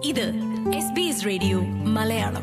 ഇത് S B S radio Malayalam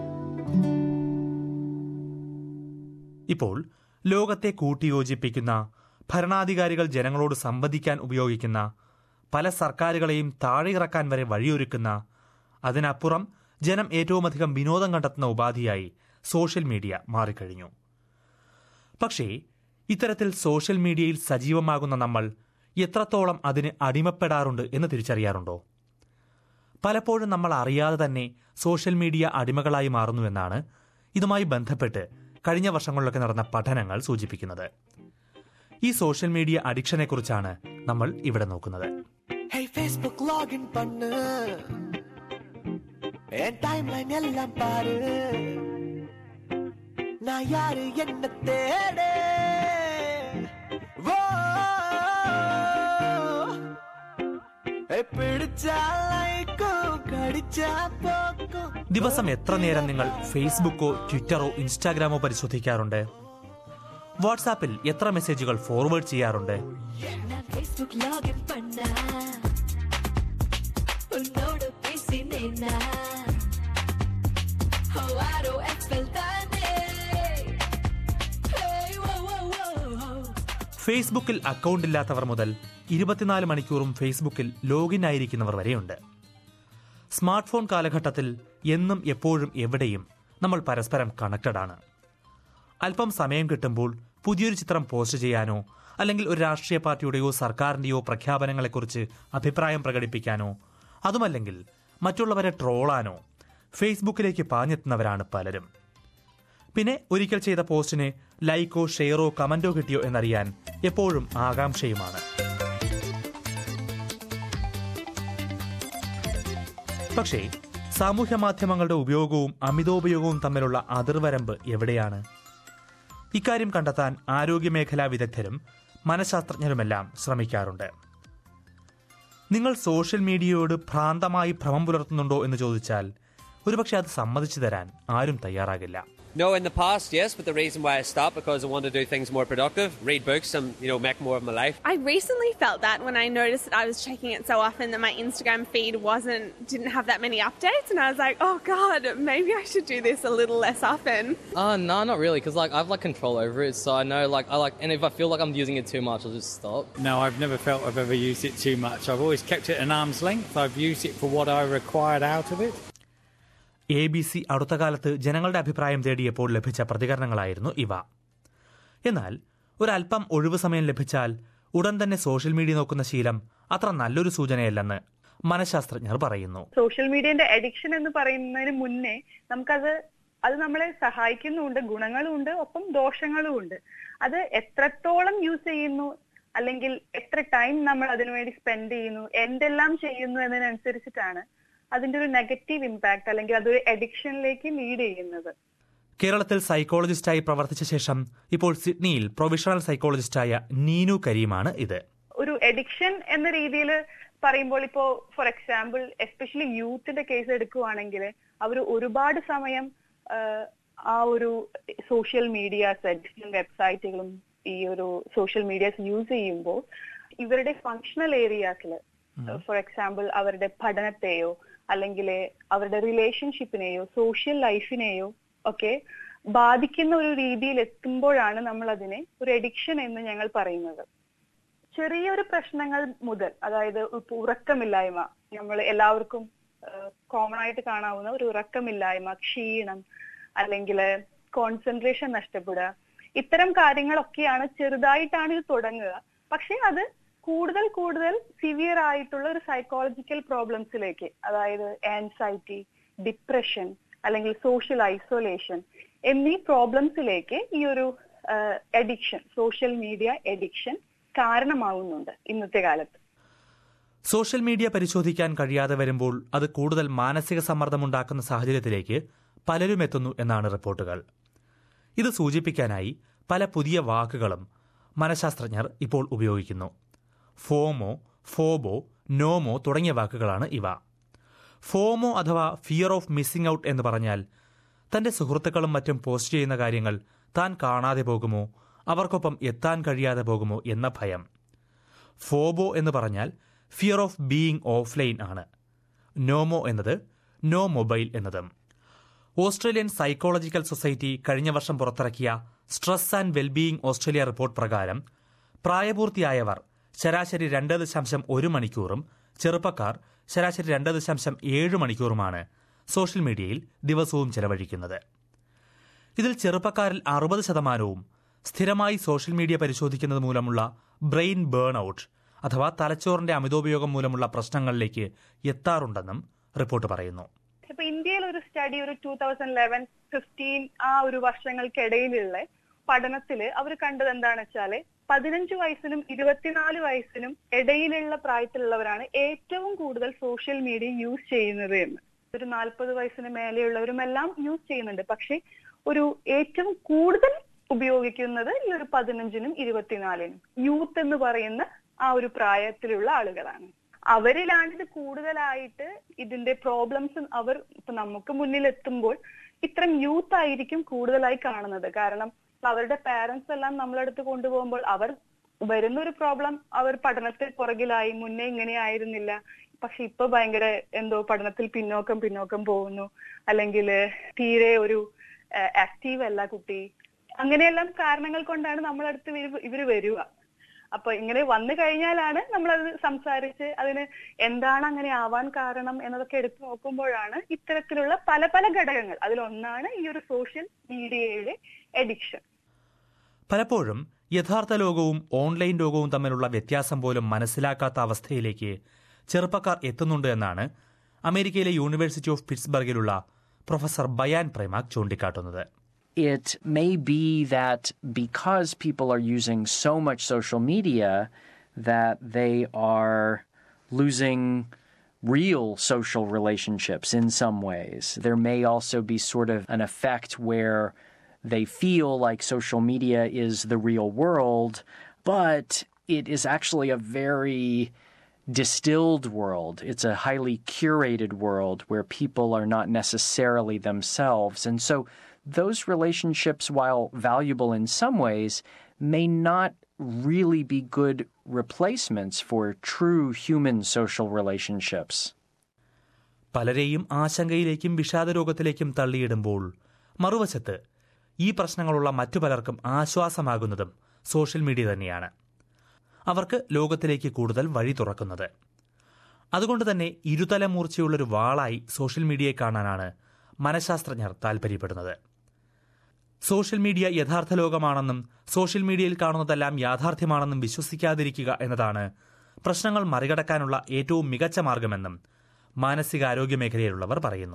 ഇപ്പോൾ ലോകത്തെ കൂട്ടിയോജിപ്പിക്കുന്ന ഭരണാധികാരികൾ ജനങ്ങളോട് സംവദിക്കാൻ ഉപയോഗിക്കുന്ന പല സർക്കാരുകളെയും താഴെയിറക്കാൻ വരെ വഴിയൊരുക്കുന്ന അതിനപ്പുറം ജനം ഏറ്റവുമധികം വിനോദം കണ്ടെത്തുന്ന ഉപാധിയായി സോഷ്യൽ മീഡിയ മാറിക്കഴിഞ്ഞു പക്ഷേ ഇത്തരത്തിൽ സോഷ്യൽ മീഡിയയിൽ സജീവമാകുന്ന നമ്മൾ എത്രത്തോളം അതിന് അടിമപ്പെടാറുണ്ട് എന്ന് തിരിച്ചറിയാറുണ്ടോ പലപ്പോഴും നമ്മൾ അറിയാതെ തന്നെ സോഷ്യൽ മീഡിയ അടിമകളായി മാറുന്നുവെന്നാണ് ഇതുമായി ബന്ധപ്പെട്ട് കഴിഞ്ഞ വർഷങ്ങളിലൊക്കെ നടന്ന പഠനങ്ങൾ സൂചിപ്പിക്കുന്നത് ഈ സോഷ്യൽ മീഡിയ അഡിക്ഷനെ കുറിച്ചാണ് നമ്മൾ ഇവിടെ നോക്കുന്നത് Hey Facebook login பண்ணு என் டைம்லைன் எல்லாம் பாரு நான் யாரு என்ன தேடு ஓ ஏய், பிடிச்சா லைக்கும் கடிச்சா போக்கும் ദിവസം എത്ര നേരം നിങ്ങൾ ഫേസ്ബുക്കോ ട്വിറ്ററോ ഇൻസ്റ്റാഗ്രാമോ പരിശോധിക്കാറുണ്ട് വാട്സാപ്പിൽ എത്ര മെസ്സേജുകൾ ഫോർവേഡ് ചെയ്യാറുണ്ട് நான் Facebook login பண்ணா உன்னோட பேசினேனா Oh, ROFL தானே Hey, whoa, whoa, whoa. ഫേസ്ബുക്കിൽ അക്കൗണ്ട് ഇല്ലാത്തവർ മുതൽ ഇരുപത്തിനാല് മണിക്കൂറും ഫേസ്ബുക്കിൽ ലോഗിൻ ആയിരിക്കുന്നവർ വരെയുണ്ട് സ്മാർട്ട് ഫോൺ കാലഘട്ടത്തിൽ എന്നും എപ്പോഴും എവിടെയും നമ്മൾ പരസ്പരം കണക്റ്റഡ് ആണ് അല്പം സമയം കിട്ടുമ്പോൾ പുതിയൊരു ചിത്രം പോസ്റ്റ് ചെയ്യാനോ അല്ലെങ്കിൽ ഒരു രാഷ്ട്രീയ പാർട്ടിയുടെയോ സർക്കാരിന്റെയോ പ്രഖ്യാപനങ്ങളെക്കുറിച്ച് അഭിപ്രായം പ്രകടിപ്പിക്കാനോ അതുമല്ലെങ്കിൽ മറ്റുള്ളവരെ ട്രോളാനോ ഫേസ്ബുക്കിലേക്ക് പാഞ്ഞെത്തുന്നവരാണ് പലരും പിന്നെ ഒരിക്കൽ ചെയ്ത പോസ്റ്റിന് ലൈക്കോ ഷെയറോ കമന്റോ കിട്ടിയോ എന്നറിയാൻ എപ്പോഴും ആകാംക്ഷയുമാണ് പക്ഷേ സാമൂഹ്യ മാധ്യമങ്ങളുടെ ഉപയോഗവും അമിതോപയോഗവും തമ്മിലുള്ള അതിർവരമ്പ് എവിടെയാണ് ഇക്കാര്യം കണ്ടെത്താൻ ആരോഗ്യമേഖലാ വിദഗ്ധരും മനഃശാസ്ത്രജ്ഞരുമെല്ലാം ശ്രമിക്കാറുണ്ട് നിങ്ങൾ സോഷ്യൽ മീഡിയയോട് ഭ്രാന്തമായി ഭ്രമം പുലർത്തുന്നുണ്ടോ എന്ന് ചോദിച്ചാൽ ഒരുപക്ഷെ അത് സമ്മതിച്ചു തരാൻ ആരും തയ്യാറാകില്ല No, in the past, yes, but the reason why I stopped because I wanted to do things more productive, read books, and you know, make more of my life. I recently felt that when I noticed that I was checking it so often that my Instagram feed wasn't didn't have that many updates, and I was like, oh god, maybe I should do this a little less often. Uh, no, not really, because like I've like control over it, so I know like I like, and if I feel like I'm using it too much, I'll just stop. No, I've never felt I've ever used it too much. I've always kept it an arm's length. I've used it for what I required out of it. A B C അടുത്ത കാലത്ത് ജനങ്ങളുടെ അഭിപ്രായം തേടിയപ്പോൾ ലഭിച്ച പ്രതികരണങ്ങളായിരുന്നു ഇവ എന്നാൽ ഒരല്പം ഒഴിവു സമയം ലഭിച്ചാൽ ഉടൻ തന്നെ സോഷ്യൽ മീഡിയ നോക്കുന്ന ശീലം അത്ര നല്ലൊരു സൂചനയല്ലെന്ന് മനഃശാസ്ത്രജ്ഞർ പറയുന്നു സോഷ്യൽ മീഡിയന്റെ അഡിക്ഷൻ എന്ന് പറയുന്നതിന് മുന്നേ നമുക്കത് അത് നമ്മളെ സഹായിക്കുന്നുണ്ട് ഗുണങ്ങളുമുണ്ട് ഒപ്പം ദോഷങ്ങളും ഉണ്ട് അത് എത്രത്തോളം യൂസ് ചെയ്യുന്നു അല്ലെങ്കിൽ എത്ര ടൈം നമ്മൾ അതിനുവേണ്ടി സ്പെൻഡ് ചെയ്യുന്നു എന്തെല്ലാം ചെയ്യുന്നു എന്നതിനനുസരിച്ചിട്ടാണ് അതിന്റെ ഒരു നെഗറ്റീവ് ഇമ്പാക്ട് അല്ലെങ്കിൽ അതൊരു അഡിക്ഷനിലേക്ക് ലീഡ് ചെയ്യുന്നത് കേരളത്തിൽ സൈക്കോളജിസ്റ്റായി പ്രവർത്തിച്ച ശേഷം ഇപ്പോൾ സിഡ്നിയിൽ പ്രൊഫഷണൽ സൈക്കോളജിസ്റ്റായ നീനു കരീമാണ് ഇത് ഒരു എഡിക്ഷൻ എന്ന രീതിയിൽ പറയുമ്പോൾ ഇപ്പോ ഫോർ എക്സാമ്പിൾ എസ്പെഷ്യലി യൂത്തിന്റെ കേസ് എടുക്കുവാണെങ്കിൽ അവർ ഒരുപാട് സമയം ആഹ്, ആ ഒരു സോഷ്യൽ മീഡിയാസ് അഡിഷണൽ വെബ്സൈറ്റുകളും ഈ ഒരു സോഷ്യൽ മീഡിയാസ് യൂസ് ചെയ്യുമ്പോൾ ഇവരുടെ ഫങ്ഷണൽ ഏരിയാസിൽ ഫോർ എക്സാമ്പിൾ അവരുടെ പഠനത്തെയോ അല്ലെങ്കിൽ അവരുടെ റിലേഷൻഷിപ്പിനെയോ സോഷ്യൽ ലൈഫിനെയോ ഒക്കെ ബാധിക്കുന്ന ഒരു രീതിയിൽ എത്തുമ്പോഴാണ് നമ്മൾ അതിനെ ഒരു എഡിക്ഷൻ എന്ന് ഞങ്ങൾ പറയുന്നത് ചെറിയൊരു പ്രശ്നങ്ങൾ മുതൽ അതായത് ഇപ്പൊ ഉറക്കമില്ലായ്മ നമ്മൾ എല്ലാവർക്കും കോമൺ ആയിട്ട് കാണാവുന്ന ഒരു ഉറക്കമില്ലായ്മ ക്ഷീണം അല്ലെങ്കിൽ കോൺസെൻട്രേഷൻ നഷ്ടപ്പെടുക ഇത്തരം കാര്യങ്ങളൊക്കെയാണ് ചെറുതായിട്ടാണ് ഇത് തുടങ്ങുക പക്ഷെ അത് കൂടുതൽ കൂടുതൽ സിവിയർ ആയിട്ടുള്ള ഒരു സൈക്കോളജിക്കൽ പ്രോബ്ലംസിലേക്ക് അതായത് ആൻസൈറ്റി ഡിപ്രഷൻ അല്ലെങ്കിൽ സോഷ്യൽ ഐസൊലേഷൻ എന്നീ പ്രോബ്ലംസിലേക്ക് ഈ ഒരു എഡിക്ഷൻ സോഷ്യൽ മീഡിയ എഡിക്ഷൻ കാരണമാവുന്നുണ്ട് ഇന്നത്തെ കാലത്ത് സോഷ്യൽ മീഡിയ പരിശോധിക്കാൻ കഴിയാതെ വരുമ്പോൾ അത് കൂടുതൽ മാനസിക സമ്മർദ്ദമുണ്ടാക്കുന്ന സാഹചര്യത്തിലേക്ക് പലരും എത്തുന്നു എന്നാണ് റിപ്പോർട്ടുകൾ ഇത് സൂചിപ്പിക്കാനായി പല പുതിയ വാക്കുകളും മനഃശാസ്ത്രജ്ഞർ ഇപ്പോൾ ഉപയോഗിക്കുന്നു ഫോമോ ഫോബോ നോമോ തുടങ്ങിയ വാക്കുകളാണ് ഇവ ഫോമോ അഥവാ ഫിയർ ഓഫ് മിസ്സിംഗ് ഔട്ട് എന്ന് പറഞ്ഞാൽ തന്റെ സുഹൃത്തുക്കളും മറ്റും പോസ്റ്റ് ചെയ്യുന്ന കാര്യങ്ങൾ താൻ കാണാതെ പോകുമോ അവർക്കൊപ്പം എത്താൻ കഴിയാതെ പോകുമോ എന്ന ഭയം ഫോബോ എന്ന് പറഞ്ഞാൽ ഫിയർ ഓഫ് ബീയിങ് ഓഫ്ലൈൻ ആണ് നോമോ എന്നത് നോ മൊബൈൽ എന്നതും ഓസ്ട്രേലിയൻ സൈക്കോളജിക്കൽ സൊസൈറ്റി കഴിഞ്ഞ വർഷം പുറത്തിറക്കിയ stress and wellbeing Australia report പ്രകാരം പ്രായപൂർത്തിയായവർ ശരാശരി രണ്ട് ദശാംശം ഒരു മണിക്കൂറും ചെറുപ്പക്കാർ ശരാശരി രണ്ട് ദശാംശം ഏഴ് മണിക്കൂറുമാണ് സോഷ്യൽ മീഡിയയിൽ ദിവസവും ചെലവഴിക്കുന്നത് ഇതിൽ ചെറുപ്പക്കാരിൽ അറുപത് ശതമാനവും സ്ഥിരമായി സോഷ്യൽ മീഡിയ പരിശോധിക്കുന്നത് മൂലമുള്ള ബ്രെയിൻ ബേൺ ഔട്ട് അഥവാ തലച്ചോറിന്റെ അമിതോപയോഗം മൂലമുള്ള പ്രശ്നങ്ങളിലേക്ക് എത്താറുണ്ടെന്നും റിപ്പോർട്ട് പറയുന്നു ഇപ്പൊ ഇന്ത്യയിൽ ഒരു സ്റ്റഡി ഒരു ടൂ തൗസൻഡ് ലെവൻ ഫിഫ്റ്റീൻ ആ ഒരു വർഷങ്ങൾക്കിടയിലുള്ള പഠനത്തില് അവർ കണ്ടത് എന്താണെന്ന് വെച്ചാല് പതിനഞ്ച് വയസ്സിനും ഇരുപത്തിനാല് വയസ്സിനും ഇടയിലുള്ള പ്രായത്തിലുള്ളവരാണ് ഏറ്റവും കൂടുതൽ സോഷ്യൽ മീഡിയ യൂസ് ചെയ്യുന്നത് എന്ന് ഒരു നാൽപ്പത് വയസ്സിന് മേലെയുള്ളവരും എല്ലാം യൂസ് ചെയ്യുന്നുണ്ട് പക്ഷെ ഒരു ഏറ്റവും കൂടുതൽ ഉപയോഗിക്കുന്നത് ഈ ഒരു പതിനഞ്ചിനും ഇരുപത്തിനാലിനും യൂത്ത് എന്ന് പറയുന്ന ആ ഒരു പ്രായത്തിലുള്ള ആളുകളാണ് അവരിലാണ് ഇത് കൂടുതലായിട്ട് ഇതിന്റെ പ്രോബ്ലംസ് അവർ ഇപ്പൊ നമുക്ക് മുന്നിൽ എത്തുമ്പോൾ ഇത്തരം യൂത്ത് ആയിരിക്കും കൂടുതലായി കാണുന്നത് കാരണം അവരുടെ പാരന്റ്സ് എല്ലാം നമ്മളടുത്ത് കൊണ്ടുപോകുമ്പോൾ അവർ വരുന്ന ഒരു പ്രോബ്ലം അവർ പഠനത്തിൽ പുറകിലായി മുന്നേ ഇങ്ങനെ ആയിരുന്നില്ല പക്ഷെ ഇപ്പൊ ഭയങ്കര എന്തോ പഠനത്തിൽ പിന്നോക്കം പിന്നോക്കം പോകുന്നു അല്ലെങ്കിൽ തീരെ ഒരു ആക്റ്റീവ് അല്ല കുട്ടി അങ്ങനെയെല്ലാം കാരണങ്ങൾ കൊണ്ടാണ് നമ്മളടുത്ത് ഇവര് ഇവര് വരിക അപ്പൊ ഇങ്ങനെ വന്നു കഴിഞ്ഞാലാണ് നമ്മളത് സംസാരിച്ച് അതിന് എന്താണ് അങ്ങനെ ആവാൻ കാരണം എന്നതൊക്കെ എടുത്തു നോക്കുമ്പോഴാണ് ഇത്തരത്തിലുള്ള പല പല ഘടകങ്ങൾ അതിലൊന്നാണ് ഈ ഒരു സോഷ്യൽ മീഡിയയുടെ എഡിക്ഷൻ പലപ്പോഴും യഥാർത്ഥ ലോകവും ഓൺലൈൻ ലോകവും തമ്മിലുള്ള വ്യത്യാസം പോലും മനസ്സിലാക്കാത്ത അവസ്ഥയിലേക്ക് ചെറുപ്പക്കാർ എത്തുന്നുണ്ട് എന്നാണ് അമേരിക്കയിലെ യൂണിവേഴ്സിറ്റി ഓഫ് പിറ്റ്സ്ബർഗിലുള്ള പ്രൊഫസർ ബയാൻ പ്രേമാക് ചൂണ്ടിക്കാട്ടുന്നത് it may be that because people are using so much social media that they are losing real social relationships in some ways. There may also be sort of an effect where they feel like social media is the real world, but it is actually a very distilled world. It's a highly curated world where people are not necessarily themselves. And so those relationships, while valuable in some ways, may not really be good replacements for true human social relationships. പലരെയും ആശങ്കയിലേക്കും വിഷാദരോഗത്തിലേക്കും തള്ളിയിടുമ്പോൾ മറുവശത്ത് ഈ പ്രശ്നങ്ങളുള്ള മറ്റു പലർക്കും ആശ്വാസമാകുന്നതും social media തന്നെയാണ് അവർക്ക് ലോകത്തിലേക്ക് കൂടുതൽ വഴി തുറക്കുന്നത് അതുകൊണ്ട് തന്നെ ഇരുതല മൂർച്ചയുള്ളൊരു വാളായി സോഷ്യൽ മീഡിയയെ കാണാനാണ് മനഃശാസ്ത്രജ്ഞർ താൽപ്പര്യപ്പെടുന്നത് സോഷ്യൽ മീഡിയ യഥാർത്ഥ ലോകമാണെന്നും സോഷ്യൽ മീഡിയയിൽ കാണുന്നതെല്ലാം യാഥാർത്ഥ്യമാണെന്നും വിശ്വസിക്കാതിരിക്കുക എന്നതാണ് പ്രശ്നങ്ങൾ മറികടക്കാനുള്ള ഏറ്റവും മികച്ച മാർഗമെന്നും മാനസികാരോഗ്യ മേഖലയിലുള്ളവർ പറയുന്നു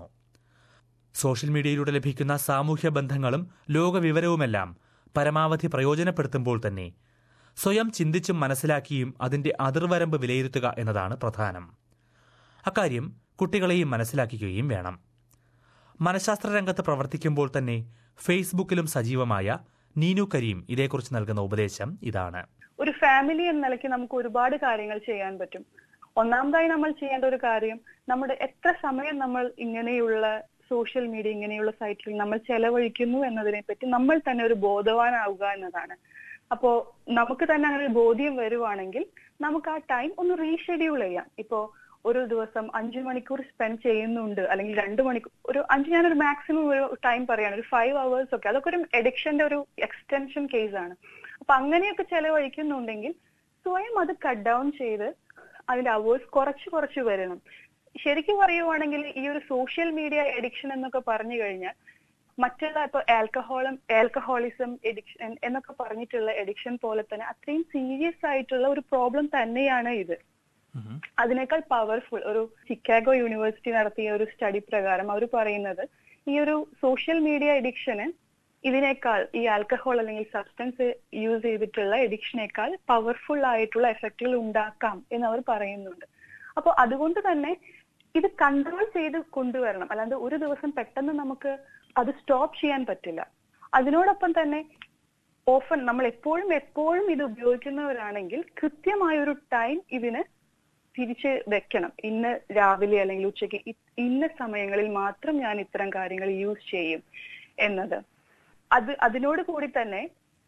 സോഷ്യൽ മീഡിയയിലൂടെ ലഭിക്കുന്ന സാമൂഹ്യ ബന്ധങ്ങളും ലോകവിവരവുമെല്ലാം പരമാവധി പ്രയോജനപ്പെടുത്തുമ്പോൾ തന്നെ സ്വയം ചിന്തിച്ചും മനസ്സിലാക്കിയും അതിന്റെ അതിർവരമ്പ് വിലയിരുത്തുക എന്നതാണ് പ്രധാനം അക്കാര്യം കുട്ടികളെയും മനസ്സിലാക്കുകയും വേണം മനഃശാസ്ത്ര രംഗത്ത് പ്രവർത്തിക്കുമ്പോൾ തന്നെ ഫേസ്ബുക്കിലും സജീവമായ നീനു കരീം ഇതേക്കുറിച്ച് നൽകുന്ന ഉപദേശം ഇതാണ് ഒരു ഫാമിലി എന്ന നിലയ്ക്ക് നമുക്ക് ഒരുപാട് കാര്യങ്ങൾ ചെയ്യാൻ പറ്റും ഒന്നാമതായി നമ്മൾ ചെയ്യേണ്ട ഒരു കാര്യം നമ്മുടെ എത്ര സമയം നമ്മൾ ഇങ്ങനെയുള്ള സോഷ്യൽ മീഡിയ ഇങ്ങനെയുള്ള സൈറ്റിൽ നമ്മൾ ചെലവഴിക്കുന്നു എന്നതിനെ പറ്റി നമ്മൾ തന്നെ ഒരു ബോധവാനാവുക എന്നതാണ് അപ്പോ നമുക്ക് തന്നെ അങ്ങനെ ഒരു ബോധ്യം വരുവാണെങ്കിൽ നമുക്ക് ആ ടൈം ഒന്ന് റീഷെഡ്യൂൾ ചെയ്യാം ഇപ്പോ ഒരു ദിവസം അഞ്ചു മണിക്കൂർ സ്പെൻഡ് ചെയ്യുന്നുണ്ട് അല്ലെങ്കിൽ രണ്ട് മണിക്കൂർ ഒരു അഞ്ച് ഞാനൊരു മാക്സിമം ഒരു ടൈം പറയാണ് ഒരു ഫൈവ് അവേഴ്സ് ഒക്കെ അതൊക്കെ ഒരു എഡിക്ഷന്റെ ഒരു എക്സ്റ്റൻഷൻ കേസ് ആണ് അപ്പൊ അങ്ങനെയൊക്കെ ചെലവഴിക്കുന്നുണ്ടെങ്കിൽ സ്വയം അത് കട്ട് ഡൗൺ ചെയ്ത് അതിന്റെ അവേഴ്സ് കുറച്ച് കുറച്ച് വരണം ശരിക്കും പറയുവാണെങ്കിൽ ഈ ഒരു സോഷ്യൽ മീഡിയ എഡിക്ഷൻ എന്നൊക്കെ പറഞ്ഞു കഴിഞ്ഞാൽ മറ്റുള്ള ഇപ്പൊ ആൽക്കഹോളും ആൽക്കഹോളിസം എഡിക്ഷൻ എന്നൊക്കെ പറഞ്ഞിട്ടുള്ള എഡിക്ഷൻ പോലെ തന്നെ അത്രയും സീരിയസ് ആയിട്ടുള്ള ഒരു പ്രോബ്ലം തന്നെയാണ് ഇത് അതിനേക്കാൾ പവർഫുൾ ഒരു ചിക്കാഗോ യൂണിവേഴ്സിറ്റി നടത്തിയ ഒരു സ്റ്റഡി പ്രകാരം അവർ പറയുന്നത് ഈ ഒരു സോഷ്യൽ മീഡിയ എഡിക്ഷന് ഇതിനേക്കാൾ ഈ ആൽക്കഹോൾ അല്ലെങ്കിൽ സബ്സ്റ്റൻസ് യൂസ് ചെയ്തിട്ടുള്ള എഡിക്ഷനേക്കാൾ പവർഫുൾ ആയിട്ടുള്ള എഫക്റ്റുകൾ ഉണ്ടാക്കാം എന്ന് അവർ പറയുന്നുണ്ട് അപ്പോൾ അതുകൊണ്ട് തന്നെ ഇത് കൺട്രോൾ ചെയ്ത് കൊണ്ടുവരണം അല്ലാണ്ട് ഒരു ദിവസം പെട്ടെന്ന് നമുക്ക് അത് സ്റ്റോപ്പ് ചെയ്യാൻ പറ്റില്ല അതിനോടൊപ്പം തന്നെ ഓഫൻ നമ്മൾ എപ്പോഴും എപ്പോഴും ഇത് ഉപയോഗിക്കുന്നവരാണെങ്കിൽ കൃത്യമായ ഒരു ടൈം ഇതിന് തിരിച്ച് വെക്കണം ഇന്ന് രാവിലെ അല്ലെങ്കിൽ ഉച്ചയ്ക്ക് ഇന്ന സമയങ്ങളിൽ മാത്രം ഞാൻ ഇത്തരം കാര്യങ്ങൾ യൂസ് ചെയ്യും എന്നത് അത് അതിനോട് കൂടി തന്നെ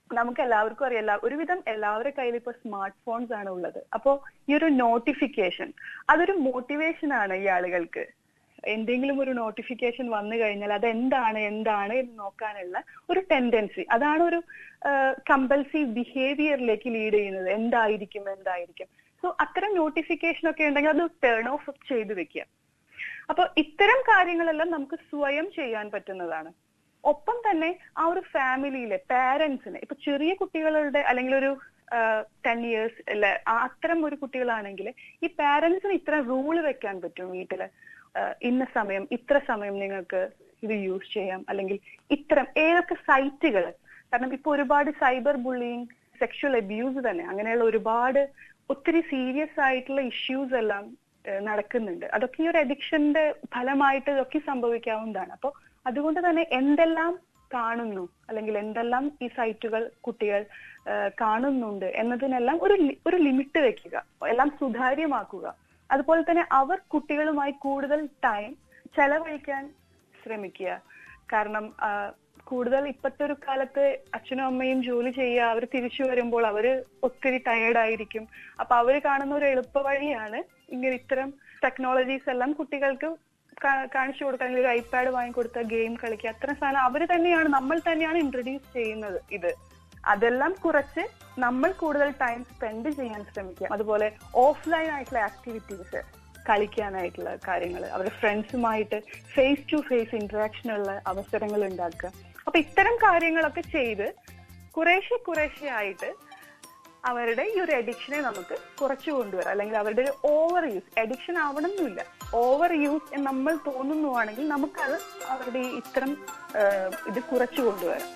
നമുക്ക് എല്ലാവർക്കും അറിയാം എല്ലാ- ഒരുവിധം എല്ലാവരുടെ കയ്യിൽ ഇപ്പൊ സ്മാർട്ട് ഫോൺസ് ആണ് ഉള്ളത് അപ്പോ ഈ ഒരു നോട്ടിഫിക്കേഷൻ അതൊരു മോട്ടിവേഷൻ ആണ് ഈ ആളുകൾക്ക് എന്തെങ്കിലും ഒരു നോട്ടിഫിക്കേഷൻ വന്നു കഴിഞ്ഞാൽ അത് എന്താണ് എന്താണ് എന്ന് നോക്കാനുള്ള ഒരു ടെൻഡൻസി അതാണ് ഒരു കമ്പൽസീവ് ബിഹേവിയറിലേക്ക് ലീഡ് ചെയ്യുന്നത് എന്തായിരിക്കും എന്തായിരിക്കും സോ അത്തരം നോട്ടിഫിക്കേഷൻ ഒക്കെ ഉണ്ടെങ്കിൽ അത് ടേൺ ഓഫ് ചെയ്ത് വെക്കുക അപ്പൊ ഇത്തരം കാര്യങ്ങളെല്ലാം നമുക്ക് സ്വയം ചെയ്യാൻ പറ്റുന്നതാണ് ഒപ്പം തന്നെ ആ ഒരു ഫാമിലിയിലെ പാരന്റ്സിന് ഇപ്പൊ ചെറിയ കുട്ടികളുടെ അല്ലെങ്കിൽ ഒരു ടെൻ ഇയേഴ്സ് അല്ല ആ അത്തരം ഒരു കുട്ടികളാണെങ്കിൽ ഈ പാരന്റ്സിന് ഇത്ര റൂള് വെക്കാൻ പറ്റും വീട്ടില് ആ, ഇന്ന സമയം ഇത്ര സമയം നിങ്ങൾക്ക് ഇത് യൂസ് ചെയ്യാം അല്ലെങ്കിൽ ഇത്തരം ഏതൊക്കെ സൈറ്റുകൾ കാരണം ഇപ്പൊ ഒരുപാട് സൈബർ ബുള്ളിങ് സെക്ഷൽ അബ്യൂസ് തന്നെ അങ്ങനെയുള്ള ഒരുപാട് ഒത്തിരി സീരിയസ് ആയിട്ടുള്ള ഇഷ്യൂസ് എല്ലാം ഏഹ് നടക്കുന്നുണ്ട് അതൊക്കെ ഈ ഒരു അഡിക്ഷന്റെ ഫലമായിട്ട് ഇതൊക്കെ സംഭവിക്കാവുന്നതാണ് അപ്പോൾ അതുകൊണ്ട് തന്നെ എന്തെല്ലാം കാണുന്നു അല്ലെങ്കിൽ എന്തെല്ലാം ഈ സൈറ്റുകൾ കുട്ടികൾ ഏഹ് കാണുന്നുണ്ട് എന്നതിനെല്ലാം ഒരു ലി- ഒരു ലിമിറ്റ് വെക്കുക എല്ലാം സുതാര്യമാക്കുക അതുപോലെ തന്നെ അവർ കുട്ടികളുമായി കൂടുതൽ ടൈം ചെലവഴിക്കാൻ ശ്രമിക്കുക കാരണം ആ, കൂടുതൽ ഇപ്പോഴത്തെ ഒരു കാലത്ത് അച്ഛനും അമ്മയും ജോലി ചെയ്യുക അവർ തിരിച്ചു വരുമ്പോൾ അവര് ഒത്തിരി ടയേർഡ് ആയിരിക്കും അപ്പൊ അവര് കാണുന്ന ഒരു എളുപ്പ വഴിയാണ് ഇങ്ങനെ ഇത്തരം ടെക്നോളജീസ് എല്ലാം കുട്ടികൾക്ക് കാ- കാണിച്ചു കൊടുക്കുക അല്ലെങ്കിൽ ഒരു ഐപാഡ് വാങ്ങിക്കൊടുത്ത ഗെയിം കളിക്കുക അത്തരം സാധനം അവര് തന്നെയാണ് നമ്മൾ തന്നെയാണ് ഇൻട്രൊഡ്യൂസ് ചെയ്യുന്നത് ഇത് അതെല്ലാം കുറച്ച് നമ്മൾ കൂടുതൽ ടൈം സ്പെൻഡ് ചെയ്യാൻ ശ്രമിക്കുക അതുപോലെ ഓഫ്ലൈൻ ആയിട്ടുള്ള ആക്ടിവിറ്റീസ് കളിക്കാനായിട്ടുള്ള കാര്യങ്ങൾ അവരുടെ ഫ്രണ്ട്സുമായിട്ട് ഫേസ് ടു ഫേസ് ഇന്ററാക്ഷൻ ഉള്ള അവസരങ്ങൾ ഉണ്ടാക്കുക അപ്പൊ ഇത്തരം കാര്യങ്ങളൊക്കെ ചെയ്ത് കുറേശ്ശെ കുറേശ്ശെ ആയിട്ട് അവരുടെ ഈ ഒരു അഡിക്ഷനെ നമുക്ക് കുറച്ചു കൊണ്ടുവരാം അല്ലെങ്കിൽ അവരുടെ ഒരു ഓവർ യൂസ് അഡിക്ഷൻ ആവണമെന്നില്ല ഓവർ യൂസ് എന്ന് നമ്മൾ തോന്നുന്നുവാണെങ്കിൽ നമുക്കത് അവരുടെ ഈ ഇത്തരം ആ, ഇത് കുറച്ചു കൊണ്ടുവരാം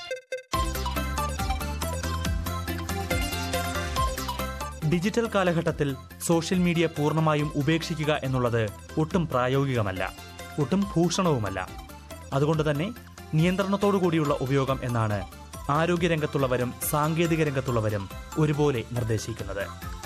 ഡിജിറ്റൽ കാലഘട്ടത്തിൽ സോഷ്യൽ മീഡിയ പൂർണ്ണമായും ഉപേക്ഷിക്കുക എന്നുള്ളത് ഒട്ടും പ്രായോഗികമല്ല ഒട്ടും ഭൂഷണവുമല്ല അതുകൊണ്ട് തന്നെ നിയന്ത്രണത്തോടു കൂടിയുള്ള ഉപയോഗം എന്നാണ് ആരോഗ്യരംഗത്തുള്ളവരും സാങ്കേതിക രംഗത്തുള്ളവരും ഒരുപോലെ നിർദ്ദേശിക്കുന്നത്